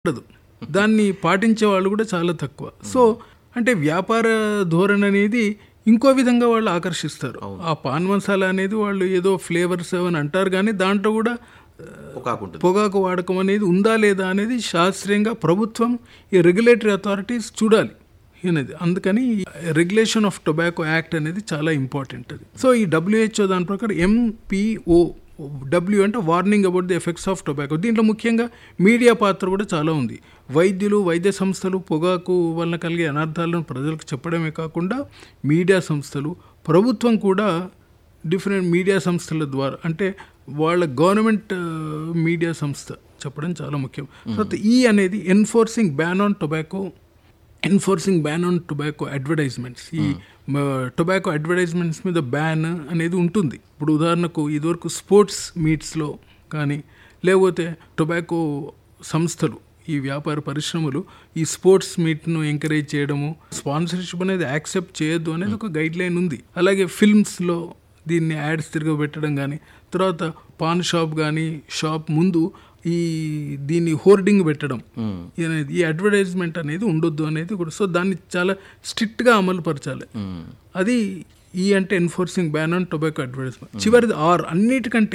ఉండదు దాన్ని పాటించే వాళ్ళు కూడా చాలా తక్కువ సో అంటే వ్యాపార ధోరణి అనేది ఇంకో విధంగా వాళ్ళు ఆకర్షిస్తారు ఆ పాన్ మసాలా అనేది వాళ్ళు ఏదో ఫ్లేవర్స్ అని అంటారు కానీ దాంట్లో కూడా పొగాకు ఉంటుంది పొగాకు వాడకం అనేది ఉందా లేదా అనేది శాస్త్రీయంగా ప్రభుత్వం ఈ రెగ్యులేటరీ అథారిటీస్ చూడాలి అనేది అందుకని రెగ్యులేషన్ ఆఫ్ టొబాకో యాక్ట్ అనేది చాలా ఇంపార్టెంట్ అది సో ఈ డబ్ల్యూహెచ్ఓ దాని ప్రకారం ఎంపీఓ డబ్ల్యూ అంటే warning about the effects of tobacco దీంట్లో ముఖ్యంగా మీడియా పాత్ర కూడా చాలా ఉంది వైద్యులు వైద్య సంస్థలు పొగాకు వలన కలిగే అనర్థాలను ప్రజలకు చెప్పడమే కాకుండా మీడియా సంస్థలు ప్రభుత్వం కూడా డిఫరెంట్ మీడియా సంస్థల ద్వారా అంటే వాళ్ళ గవర్నమెంట్ మీడియా సంస్థ చెప్పడం చాలా ముఖ్యం తర్వాత ఈ అనేది enforcing ban on tobacco enforcing ban on tobacco advertisements ఈ టొబాకో అడ్వర్టైజ్మెంట్స్ మీద బ్యాన్ అనేది ఉంటుంది ఇప్పుడు ఉదాహరణకు ఇదివరకు స్పోర్ట్స్ మీట్స్లో కానీ లేకపోతే టొబాకో సంస్థలు ఈ వ్యాపార పరిశ్రమలు ఈ స్పోర్ట్స్ మీట్ను ఎంకరేజ్ చేయడము స్పాన్సర్షిప్ అనేది యాక్సెప్ట్ చేయొద్దు అనేది ఒక గైడ్ లైన్ ఉంది అలాగే ఫిల్మ్స్లో దీన్ని యాడ్స్ తిరగబెట్టడం కానీ తర్వాత పాన్ షాప్ కానీ షాప్ ముందు ఈ దీన్ని హోర్డింగ్ పెట్టడం అనేది ఈ అడ్వర్టైజ్మెంట్ అనేది ఉండొద్దు అనేది కూడా సో దాన్ని చాలా స్ట్రిక్ట్గా అమలు పరచాలి అది ఈ అంటే enforcing ban on tobacco advertisement చివరిది ఆర్ అన్నిటికంటే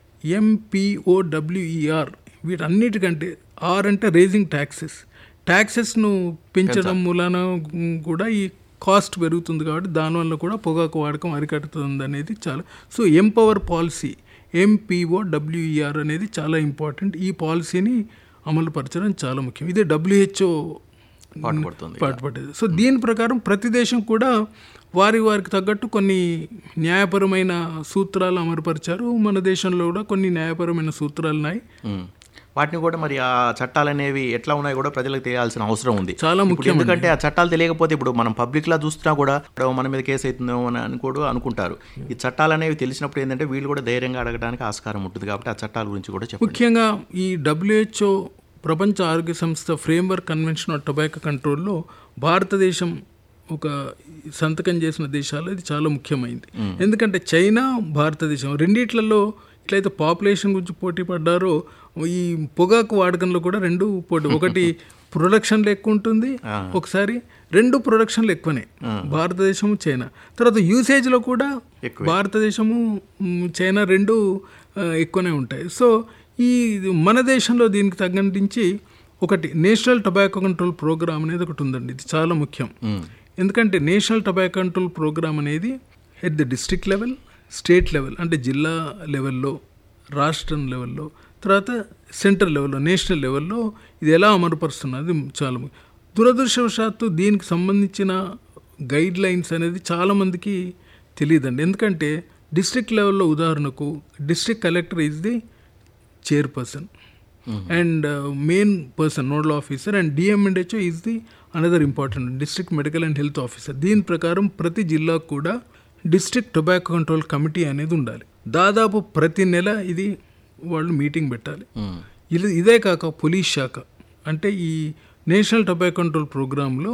ఎంపీఓడబ్ల్యూఈఆర్ వీటన్నిటికంటే ఆర్ అంటే రేజింగ్ ట్యాక్సెస్ ట్యాక్సెస్ను పెంచడం మూలాన కూడా ఈ కాస్ట్ పెరుగుతుంది కాబట్టి దానివల్ల కూడా పొగాకు వాడకం అరికట్టుతుంది అనేది చాలా so empower policy MPO WER అనేది చాలా ఇంపార్టెంట్ ఈ పాలసీని అమలు పరచడం చాలా ముఖ్యం ఇదే డబ్ల్యూహెచ్ఓ పాటుపడుతుంది పాటుపడేది సో దీని ప్రకారం ప్రతి దేశం కూడా వారి వారికి తగ్గట్టు కొన్ని న్యాయపరమైన సూత్రాలు అమలుపరిచారు మన దేశంలో కూడా కొన్ని న్యాయపరమైన సూత్రాలు ఉన్నాయి ఉమ్. వాటిని కూడా మరి ఆ చట్టాలు అనేవి ఎట్లా ఉన్నాయో కూడా ప్రజలకు తెలియాల్సిన అవసరం ఉంది చాలా ఇప్పుడు ముఖ్యం ఎందుకంటే ఆ చట్టాలు తెలియకపోతే ఇప్పుడు మనం పబ్లిక్ లా చూస్తున్నా కూడా ఇప్పుడు మన మీద కేసు అవుతుందేమో అని అని కూడా అనుకుంటారు ఈ చట్టాలు అనేవి తెలిసినప్పుడు ఏంటంటే వీళ్ళు కూడా ధైర్యంగా అడగడానికి ఆస్కారం ఉంటుంది కాబట్టి ఆ చట్టాల గురించి కూడా చెప్పండి ముఖ్యంగా ఈ డబ్ల్యూహెచ్ఓ ప్రపంచ ఆరోగ్య సంస్థ ఫ్రేమ్వర్క్ కన్వెన్షన్ ఆఫ్ టొబాకో కంట్రోల్లో భారతదేశం ఒక సంతకం చేసిన దేశాలు ఇది చాలా ముఖ్యమైనది ఎందుకంటే చైనా భారతదేశం రెండిట్లలో ఎట్లయితే పాపులేషన్ గురించి పోటీ పడ్డారో ఈ పొగాకు వాడకంలో కూడా రెండు పోటీ ఒకటి ప్రొడక్షన్లో ఎక్కువ ఉంటుంది ఒకసారి రెండు ప్రొడక్షన్లు ఎక్కువనే భారతదేశము చైనా తర్వాత యూసేజ్లో కూడా భారతదేశము మ్, చైనా రెండు ఆ, ఎక్కువనే ఉంటాయి సో ఈ మన దేశంలో దీనికి తగ్గంటించి ఒకటి నేషనల్ టొబాకో కంట్రోల్ ప్రోగ్రామ్ అనేది ఒకటి ఉందండి ఇది చాలా ముఖ్యం ఎందుకంటే నేషనల్ టొబాకో కంట్రోల్ ప్రోగ్రామ్ అనేది at the district level state level అంటే జిల్లా లెవెల్లో రాష్ట్రం లెవెల్లో తర్వాత సెంట్రల్ లెవెల్లో నేషనల్ లెవెల్లో ఇది ఎలా అమలుపరుస్తున్నది చాలా ముఖ్యం. దురదృష్టవశాత్తు దీనికి సంబంధించిన గైడ్ లైన్స్ అనేది చాలామందికి తెలియదండి ఎందుకంటే డిస్ట్రిక్ట్ లెవెల్లో ఉదాహరణకు district collector is the chairperson and main person nodal officer and DM and HO is the another important district medical and health officer దీని ప్రకారం ప్రతి జిల్లాకు కూడా డిస్ట్రిక్ట్ టొబాకో కంట్రోల్ కమిటీ అనేది ఉండాలి దాదాపు ప్రతి నెల ఇది వాళ్ళు మీటింగ్ పెట్టాలి ఇది ఇదే కాక పోలీస్ శాఖ అంటే ఈ నేషనల్ టొబాకో కంట్రోల్ ప్రోగ్రాంలో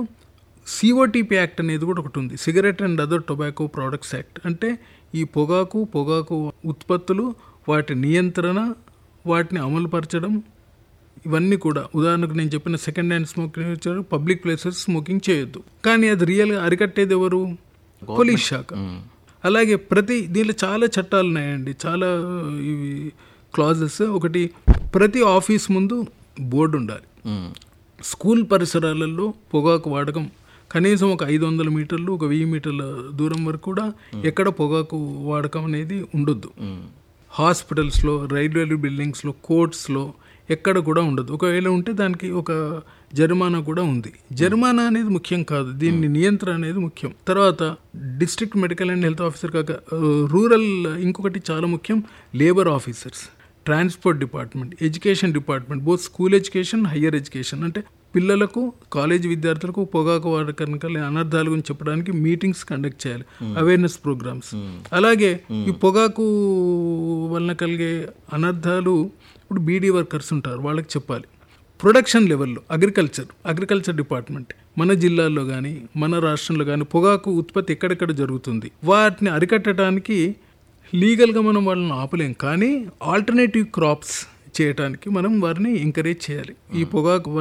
సిఓటిపి యాక్ట్ అనేది కూడా ఒకటి ఉంది cigarette and other tobacco products act అంటే ఈ పొగాకు పొగాకు ఉత్పత్తులు వాటి నియంత్రణ వాటిని అమలుపరచడం ఇవన్నీ కూడా ఉదాహరణకు నేను చెప్పిన second hand smoking public places smoking చేయొద్దు కానీ అది రియల్గా అరికట్టేది ఎవరు పోలీస్ శాఖ అలాగే ప్రతి దీనిలో చాలా చట్టాలు ఉన్నాయండి చాలా ఇవి క్లాజెస్ ఒకటి ప్రతి ఆఫీస్ ముందు బోర్డు ఉండాలి ఉమ్. స్కూల్ పరిసరాలలో పొగాకు వాడకం కనీసం ఒక ఐదు వందల మీటర్లు ఒక వెయ్యి మీటర్ల దూరం వరకు కూడా ఎక్కడ పొగాకు వాడకం అనేది ఉండొద్దు హాస్పిటల్స్లో రైల్వే బిల్డింగ్స్లో కోర్ట్స్లో ఎక్కడ కూడా ఉండదు ఒకవేళ ఉంటే దానికి ఒక జరిమానా కూడా ఉంది జరిమానా అనేది ముఖ్యం కాదు దీన్ని నియంత్రణ అనేది ముఖ్యం తర్వాత district medical and health officer కాక రూరల్ ఇంకొకటి చాలా ముఖ్యం labour officers transport department education department both school education higher education అంటే పిల్లలకు కాలేజ్ విద్యార్థులకు పొగాకు వాడకం కలిగే అనర్థాల గురించి చెప్పడానికి మీటింగ్స్ కండక్ట్ చేయాలి అవేర్నెస్ ప్రోగ్రామ్స్ అలాగే ఈ పొగాకు వలన కలిగే అనర్థాలు ఇప్పుడు బీడీ వర్కర్స్ ఉంటారు వాళ్ళకి చెప్పాలి ప్రొడక్షన్ లెవెల్లో అగ్రికల్చర్ అగ్రికల్చర్ డిపార్ట్మెంట్ మన జిల్లాల్లో కానీ మన రాష్ట్రంలో కానీ పొగాకు ఉత్పత్తి ఎక్కడెక్కడ జరుగుతుంది వాటిని అరికట్టడానికి లీగల్గా మనం వాళ్ళని ఆపలేం కానీ ఆల్టర్నేటివ్ క్రాప్స్ చేయడానికి మనం వారిని ఎంకరేజ్ చేయాలి ఈ పొగాకు